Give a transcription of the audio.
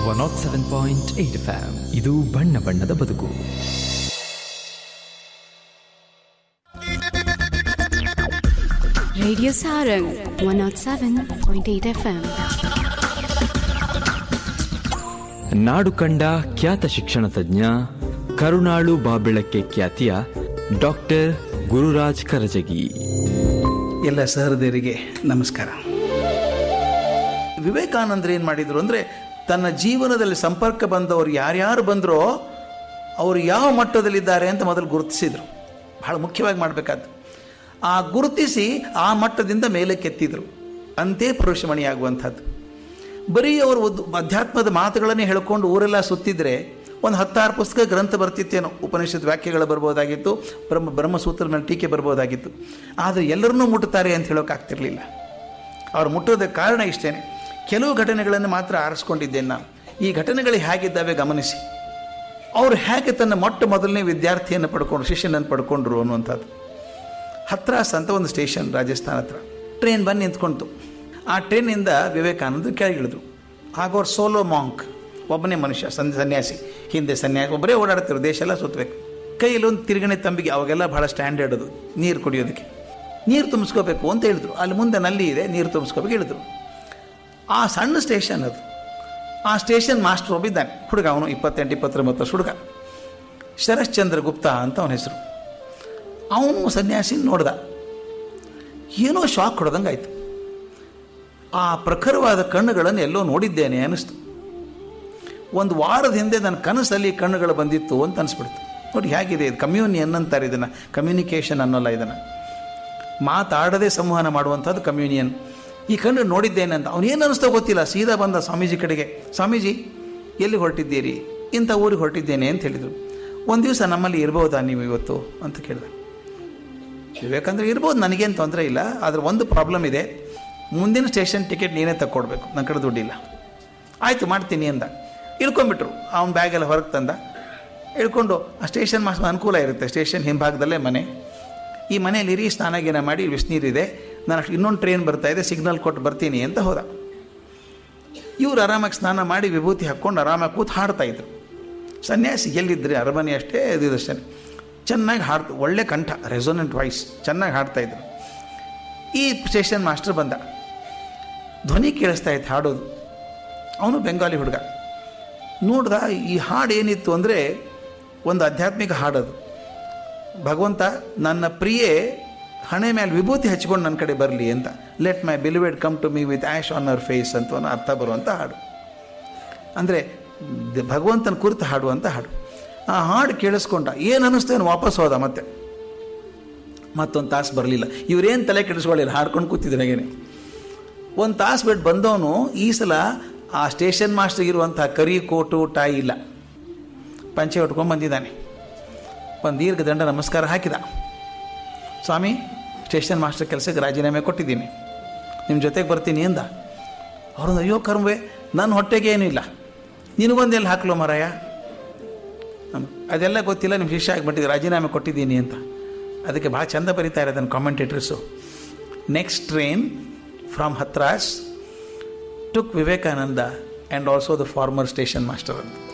One nought seven point eight FM ಇದು ಬಣ್ಣ ಬಣ್ಣದ ಬದುಕು Radio Sarang 107.8 FM. ನಾಡು ಕಂಡ ಖ್ಯಾತ ಶಿಕ್ಷಣ ತಜ್ಞ ಕರುಣಾಳು ಬಾಬೆಳಕ್ಕೆ ಖ್ಯಾತಿಯ ಡಾಕ್ಟರ್ ಗುರುರಾಜ್ ಕರಜಗಿ ಎಲ್ಲ ಸಹೃದಯರಿಗೆ ನಮಸ್ಕಾರ ವಿವೇಕಾನಂದರು ಏನು ಮಾಡಿದರು ಅಂದರೆ ತನ್ನ ಜೀವನದಲ್ಲಿ ಸಂಪರ್ಕ ಬಂದವರು ಯಾರ್ಯಾರು ಬಂದರೋ ಅವರು ಯಾವ ಮಟ್ಟದಲ್ಲಿದ್ದಾರೆ ಅಂತ ಮೊದಲು ಗುರುತಿಸಿದರು ಬಹಳ ಮುಖ್ಯವಾಗಿ ಮಾಡಬೇಕಾದ್ದು ಆ ಗುರುತಿಸಿ ಆ ಮಟ್ಟದಿಂದ ಮೇಲೆ ಕೆತ್ತಿದ್ರು ಅಂತೆ ಪುರುಷಮಣಿಯಾಗುವಂಥದ್ದು ಬರೀ ಅವರು ಒಂದು ಅಧ್ಯಾತ್ಮದ ಮಾತುಗಳನ್ನೇ ಹೇಳ್ಕೊಂಡು ಊರೆಲ್ಲ ಸುತ್ತಿದ್ರೆ ಒಂದು ಹತ್ತಾರು ಪುಸ್ತಕ ಗ್ರಂಥ ಬರ್ತಿತ್ತೇನೋ ಉಪನಿಷತ್ ವ್ಯಾಖ್ಯೆಗಳು ಬರ್ಬೋದಾಗಿತ್ತು ಬ್ರಹ್ಮ ಬ್ರಹ್ಮಸೂತ್ರ ಮೇಲೆ ಟೀಕೆ ಬರ್ಬೋದಾಗಿತ್ತು ಆದರೆ ಎಲ್ಲರನ್ನೂ ಮುಟ್ಟುತ್ತಾರೆ ಅಂತ ಹೇಳೋಕ್ಕಾಗ್ತಿರ್ಲಿಲ್ಲ ಅವ್ರು ಮುಟ್ಟೋದಕ್ಕೆ ಕಾರಣ ಇಷ್ಟೇ ಕೆಲವು ಘಟನೆಗಳನ್ನು ಮಾತ್ರ ಆರಿಸ್ಕೊಂಡಿದ್ದೇನೆ ನಾನು ಈ ಹ್ಯಾಗಿದ್ದಾವೆ ಹೇಗಿದ್ದಾವೆ ಗಮನಿಸಿ ಅವರು ಹೇಗೆ ತನ್ನ ಮೊಟ್ಟ ಮೊದಲನೇ ವಿದ್ಯಾರ್ಥಿಯನ್ನು ಪಡ್ಕೊಂಡು ಶಿಷ್ಯನನ್ನು ಪಡ್ಕೊಂಡ್ರು ಅನ್ನುವಂಥದ್ದು ಹತ್ರಾಸ್ ಅಂತ ಒಂದು ಸ್ಟೇಷನ್ ರಾಜಸ್ಥಾನ ಹತ್ರ ಟ್ರೈನ್ ಬಂದು ನಿಂತ್ಕೊಂತು ಆ ಟ್ರೈನಿಂದ ವಿವೇಕಾನಂದ ಕೆಳಗಿಳಿದ್ರು ಆಗ ಅವ್ರು ಸೋಲೋ ಮಾಂಕ್ ಒಬ್ಬನೇ ಮನುಷ್ಯ ಸನ್ ಸನ್ಯಾಸಿ ಹಿಂದೆ ಸನ್ಯಾಸಿ ಒಬ್ಬರೇ ಓಡಾಡ್ತಿರು ದೇಶ ಎಲ್ಲ ಸುತ್ತಬೇಕು ಕೈಯಲ್ಲಿ ಒಂದು ತಿರುಗಣೆ ತಂಬಿಗೆ ಅವಾಗೆಲ್ಲ ಭಾಳ ಸ್ಟ್ಯಾಂಡರ್ಡ್ ಅದು ನೀರು ಕುಡಿಯೋದಕ್ಕೆ ನೀರು ತುಂಬಿಸ್ಕೋಬೇಕು ಅಂತ ಹೇಳಿದ್ರು ಅಲ್ಲಿ ಮುಂದೆ ನಲ್ಲಿ ಇದೆ ನೀರು ತುಂಬಿಸ್ಕೋಬೇಕು ಹೇಳಿದ್ರು ಆ ಸಣ್ಣ ಸ್ಟೇಷನ್ ಅದು ಆ ಸ್ಟೇಷನ್ ಮಾಸ್ಟರ್ ಒಬ್ಬಿದ್ದಾನೆ ಹುಡುಗ ಅವನು ಇಪ್ಪತ್ತೆಂಟು ಇಪ್ಪತ್ತೊಂಬತ್ತು ವರ್ಷ ಹುಡುಗ ಶರಶ್ಚಂದ್ರ ಗುಪ್ತಾ ಅಂತ ಅವನ ಹೆಸರು ಅವನು ಸನ್ಯಾಸಿ ನೋಡ್ದ ಏನೋ ಶಾಕ್ ಹೊಡೆದಂಗೆ ಆಯಿತು ಆ ಪ್ರಖರವಾದ ಕಣ್ಣುಗಳನ್ನು ಎಲ್ಲೋ ನೋಡಿದ್ದೇನೆ ಅನ್ನಿಸ್ತು ಒಂದು ವಾರದ ಹಿಂದೆ ನನ್ನ ಕನಸಲ್ಲಿ ಕಣ್ಣುಗಳು ಬಂದಿತ್ತು ಅಂತ ಅನಿಸ್ಬಿಡ್ತು ನೋಡಿ ಹೇಗಿದೆ ಇದು ಕಮ್ಯೂನಿಯನ್ ಅಂತಾರೆ ಇದನ್ನು ಕಮ್ಯುನಿಕೇಷನ್ ಅನ್ನೋಲ್ಲ ಇದನ್ನು ಮಾತಾಡದೆ ಸಂವಹನ ಮಾಡುವಂಥದ್ದು ಕಮ್ಯೂನಿಯನ್ ಈ ಕಣ್ಣು ನೋಡಿದ್ದೇನೆ ಅಂತ ಅವನೇನು ಅನ್ನಿಸ್ತೋ ಗೊತ್ತಿಲ್ಲ ಸೀದಾ ಬಂದ ಸ್ವಾಮೀಜಿ ಕಡೆಗೆ ಸ್ವಾಮೀಜಿ ಎಲ್ಲಿ ಹೊರಟಿದ್ದೀರಿ ಇಂಥ ಊರಿಗೆ ಹೊರಟಿದ್ದೇನೆ ಅಂತ ಹೇಳಿದರು ಒಂದು ದಿವಸ ನಮ್ಮಲ್ಲಿ ಇರ್ಬೋದಾ ನೀವು ಇವತ್ತು ಅಂತ ಕೇಳಿದೆ ವಿವೇಕಂದ್ರೆ ಇರ್ಬೋದು ನನಗೇನು ತೊಂದರೆ ಇಲ್ಲ ಆದರೆ ಒಂದು ಪ್ರಾಬ್ಲಮ್ ಇದೆ ಮುಂದಿನ ಸ್ಟೇಷನ್ ಟಿಕೆಟ್ ನೀನೇ ತಕ್ಕೊಡ್ಬೇಕು ನನ್ನ ಕಡೆ ದುಡ್ಡಿಲ್ಲ ಆಯಿತು ಮಾಡ್ತೀನಿ ಅಂದ ಇಳ್ಕೊಂಬಿಟ್ರು ಅವ್ನ ಬ್ಯಾಗೆಲ್ಲ ಹೊರಗೆ ತಂದ ಇಳ್ಕೊಂಡು ಆ ಸ್ಟೇಷನ್ ಮಾಸ್ ಅನುಕೂಲ ಇರುತ್ತೆ ಸ್ಟೇಷನ್ ಹಿಂಭಾಗದಲ್ಲೇ ಮನೆ ಈ ಮನೆಯಲ್ಲಿ ಇರಿ ಸ್ನಾನ ಗೀನ ಮಾಡಿ ಬಿಸಿನೀರಿದೆ ನಾನು ಇನ್ನೊಂದು ಟ್ರೈನ್ ಬರ್ತಾ ಇದೆ ಸಿಗ್ನಲ್ ಕೊಟ್ಟು ಬರ್ತೀನಿ ಅಂತ ಹೋದ ಇವ್ರು ಆರಾಮಾಗಿ ಸ್ನಾನ ಮಾಡಿ ವಿಭೂತಿ ಹಾಕ್ಕೊಂಡು ಆರಾಮಾಗಿ ಕೂತು ಹಾಡ್ತಾಯಿದ್ರು ಸನ್ಯಾಸಿ ಎಲ್ಲಿದ್ದರೆ ಅರಮನೆ ಅಷ್ಟೇ ಇದು ಅಷ್ಟೇ ಚೆನ್ನಾಗಿ ಹಾಡ್ತು ಒಳ್ಳೆ ಕಂಠ ರೆಸೊನೆಂಟ್ ವಾಯ್ಸ್ ಚೆನ್ನಾಗಿ ಹಾಡ್ತಾಯಿದ್ರು ಈ ಸ್ಟೇಷನ್ ಮಾಸ್ಟರ್ ಬಂದ ಧ್ವನಿ ಕೇಳಿಸ್ತಾ ಇತ್ತು ಹಾಡೋದು ಅವನು ಬೆಂಗಾಲಿ ಹುಡುಗ ನೋಡ್ದ ಈ ಹಾಡು ಏನಿತ್ತು ಅಂದರೆ ಒಂದು ಆಧ್ಯಾತ್ಮಿಕ ಹಾಡೋದು ಭಗವಂತ ನನ್ನ ಪ್ರಿಯೆ ಹಣೆ ಮೇಲೆ ವಿಭೂತಿ ಹಚ್ಕೊಂಡು ನನ್ನ ಕಡೆ ಬರಲಿ ಅಂತ let my beloved come to me with ash on our face ಅಂತ ಅನ್ನೋ ಅರ್ಥ ಬರುವಂಥ ಹಾಡು ಅಂದರೆ ಭಗವಂತನ ಕುರಿತು ಹಾಡುವಂಥ ಹಾಡು ಆ ಹಾಡು ಕೇಳಿಸ್ಕೊಂಡ ಏನು ಅನ್ನಿಸ್ತೇನು ವಾಪಸ್ ಹೋದ ಮತ್ತೆ ಮತ್ತೊಂದು ತಾಸು ಬರಲಿಲ್ಲ ಇವರೇನು ತಲೆ ಕೆಡಿಸ್ಕೊಳ್ಳಿಲ್ಲ ಹಾಡ್ಕೊಂಡು ಕೂತಿದ್ರು ಹಾಗೇನೆ ಒಂದು ತಾಸು ಬಿಟ್ಟು ಬಂದವನು ಈ ಸಲ ಆ ಸ್ಟೇಷನ್ ಮಾಸ್ಟರ್ ಇರುವಂಥ ಕರಿ ಕೋಟು ಟಾಯಿ ಇಲ್ಲ ಪಂಚೆ ಉಟ್ಕೊಂಡು ಬಂದಿದ್ದಾನೆ ಒಂದು ದೀರ್ಘ ದಂಡ ನಮಸ್ಕಾರ ಹಾಕಿದ ಸ್ವಾಮಿ ಸ್ಟೇಷನ್ ಮಾಸ್ಟರ್ ಕೆಲಸಕ್ಕೆ ರಾಜೀನಾಮೆ ಕೊಟ್ಟಿದ್ದೀನಿ ನಿಮ್ಮ ಜೊತೆಗೆ ಬರ್ತೀನಿ ಎಂದ ಅವ್ರೊಂದು ಅಯ್ಯೋ ಕರ್ಮವೆ ನನ್ನ ಹೊಟ್ಟೆಗೆ ಏನೂ ಇಲ್ಲ ನಿನಗೊಂದೆಲ್ಲ ಹಾಕ್ಲೋ ಮರಾಯ ಅದೆಲ್ಲ ಗೊತ್ತಿಲ್ಲ ನಿಮ್ಮ ಶಿಷ್ಯ ಆಗಿಬಿಟ್ಟಿದ್ದು ರಾಜೀನಾಮೆ ಕೊಟ್ಟಿದ್ದೀನಿ ಅಂತ ಅದಕ್ಕೆ ಭಾಳ ಚಂದ ಬರೀತಾರೆ ಅದನ್ನು commentators next train from Hathras took Vivekananda and also the former station master ಅಂತ